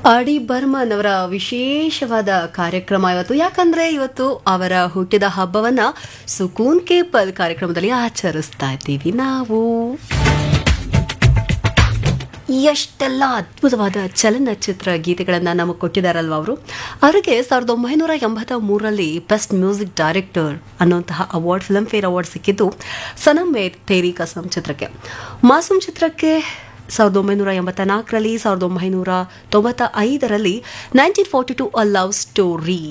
R D Burman ಅವರ ವಿಶೇಷವಾದ ಕಾರ್ಯಕ್ರಮ ಇವತ್ತು ಯಾಕಂದ್ರೆ ಇವತ್ತು ಅವರ ಹುಟ್ಟಿದ ಹಬ್ಬವನ್ನ ಸುಕೂನ್ ಕೇಪಲ್ ಕಾರ್ಯಕ್ರಮದಲ್ಲಿ ಆಚರಿಸ್ತಾ ಇದ್ದೀವಿ ನಾವು ಎಷ್ಟೆಲ್ಲ ಅದ್ಭುತವಾದ ಚಲನಚಿತ್ರ ಗೀತೆಗಳನ್ನು ನಮಗೆ ಕೊಟ್ಟಿದ್ದಾರಲ್ವ ಅವರು ಅವರಿಗೆ ಸಾವಿರದ ಒಂಬೈನೂರ ಎಂಬತ್ತ ಮೂರರಲ್ಲಿ ಬೆಸ್ಟ್ ಮ್ಯೂಸಿಕ್ ಡೈರೆಕ್ಟರ್ ಅನ್ನುವಂತಹ ಅವಾರ್ಡ್ ಫಿಲ್ಮ್ ಫೇರ್ ಅವಾರ್ಡ್ ಸಿಕ್ಕಿದ್ದು ಸನಮ್ ಮೇ ತೇರಿ ಕಸಮ್ ಚಿತ್ರಕ್ಕೆ ಮಾಸೂಮ್ ಚಿತ್ರಕ್ಕೆ ಸಾವಿರದ ಒಂಬೈನೂರ ಎಂಬತ್ತ ನಾಲ್ಕರಲ್ಲಿ ಸಾವಿರದ ಒಂಬೈನೂರ ತೊಂಬತ್ತ ಐದರಲ್ಲಿ nineteen forty two a love story